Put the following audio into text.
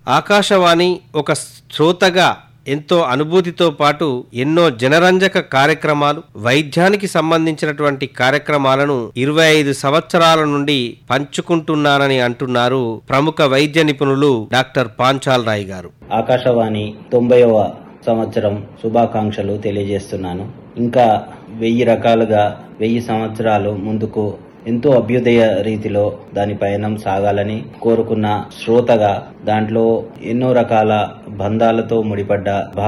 ఆకాశవాణి ఒక శ్రోతగా ఎంతో అనుభూతితో పాటు ఎన్నో జనరంజక కార్యక్రమాలు వైద్యానికి సంబంధించినటువంటి కార్యక్రమాలను ఇరవై ఐదు సంవత్సరాల నుండి పంచుకుంటున్నానని అంటున్నారు ప్రముఖ వైద్య నిపుణులు డాక్టర్ పాంచాల్ రాయ్ గారు ఆకాశవాణి తొంభైవ సంవత్సరం శుభాకాంక్షలు తెలియజేస్తున్నాను ఇంకా వెయ్యి రకాలుగా వెయ్యి సంవత్సరాలు ముందుకు ఎంతో అభ్యుదయ రీతిలో దాని పయనం సాగాలని కోరుకున్న శ్రోతగా దాంట్లో ఎన్నో రకాల బంధాలతో ముడిపడ్డ